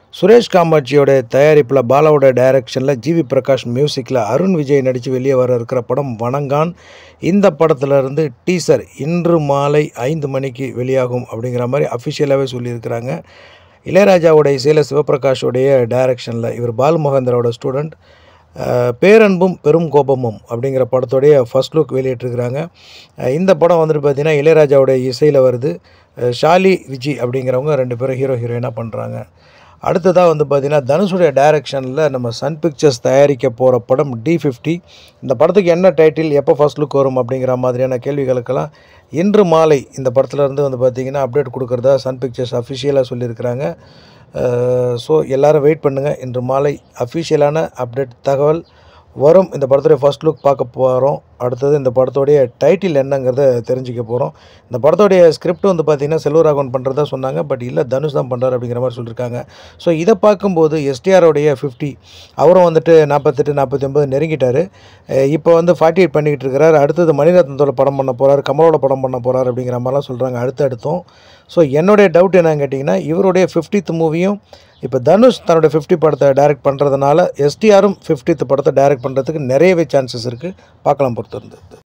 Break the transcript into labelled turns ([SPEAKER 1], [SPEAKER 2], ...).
[SPEAKER 1] சுரேஷ் காமாட்சியோட தயாரிப்பில் பாலாவோட டைரக்ஷனில் ஜிவி பிரகாஷ் மியூசிக்கில் அருண் விஜய் நடித்து வெளியே வர இருக்கிற படம் வணங்கான் இந்த படத்துல இருந்து டீசர் இன்று மாலை ஐந்து மணிக்கு வெளியாகும் அப்படிங்கிற மாதிரி அஃபிஷியலாகவே சொல்லியிருக்கிறாங்க இளையராஜாவோட இசையில் சிவபிரகாஷோடைய டைரக்ஷனில் இவர் பால் மகேந்திராவோட ஸ்டூடெண்ட் பேரன்பும் பெரும் கோபமும் அப்படிங்கிற படத்தோடைய ஃபர்ஸ்ட் லுக் வெளியிட்டிருக்கிறாங்க அஹ் இந்த படம் வந்துட்டு பார்த்திங்கன்னா இளையராஜாவோட இசையில் வருது அஹ் ஷாலி விஜி அப்படிங்கிறவங்க ரெண்டு பேரும் ஹீரோ ஹீரோயினாக பண்ணுறாங்க அடுத்ததாக வந்து பார்த்திங்கன்னா தனுஷுடைய டைரக்ஷனில் நம்ம சன் பிக்சர்ஸ் தயாரிக்க போகிற படம் டி ஃபிஃப்டி இந்த படத்துக்கு என்ன டைட்டில் எப்போ ஃபர்ஸ்ட் லுக் வரும் அப்படிங்கிற மாதிரியான கேள்விகளுக்கெல்லாம் இன்று மாலை இந்த படத்துல இருந்து வந்து பார்த்திங்கன்னா அப்டேட் கொடுக்குறதா சன் பிக்சர்ஸ் அஃபிஷியலாக சொல்லியிருக்கிறாங்க ஸோ எல்லாரும் வெயிட் பண்ணுங்கள் இன்று மாலை அஃபிஷியலான அப்டேட் தகவல் வரும் இந்த படத்துடைய ஃபர்ஸ்ட் லுக் பார்க்க போகிறோம் அடுத்தது இந்த படத்தோடைய டைட்டில் என்னங்கிறத தெரிஞ்சுக்க போகிறோம் இந்த படத்தோடைய ஸ்கிரிப்ட் வந்து பார்த்திங்கன்னா செல்வராகவன் பண்ணுறதா சொன்னாங்க பட் இல்லை தனுஷ் தான் பண்ணுறாரு அப்படிங்கிற மாதிரி சொல்லியிருக்காங்க ஸோ இதை பார்க்கும்போது எஸ்டிஆரோடைய ஃபிஃப்டி அவரும் வந்துட்டு நாற்பத்தெட்டு நாற்பத்தி ஒம்பது நெருங்கிட்டார் இப்போ வந்து ஃபார்ட்டி எயிட் பண்ணிக்கிட்டு இருக்கிறார் அடுத்தது மணிரத்னத்தோட படம் பண்ண போகிறார் கமலோட படம் பண்ண போகிறார் அப்படிங்கிற மாதிரிலாம் சொல்கிறாங்க அடுத்து அடுத்தும் ஸோ என்னுடைய டவுட் என்னன்னு கேட்டிங்கன்னா இவருடைய ஃபிஃப்டித் மூவியும் இப்போ தனுஷ் தன்னோட ஃபிஃப்டி படத்தை டைரக்ட் பண்ணுறதுனால எஸ்டிஆரும் ஃபிஃப்டித் படத்தை டைரக்ட் பண்ணுறதுக்கு நிறையவே சான்சஸ் இருக்குது பார்க்கலாம் பொறுத்து இருந்து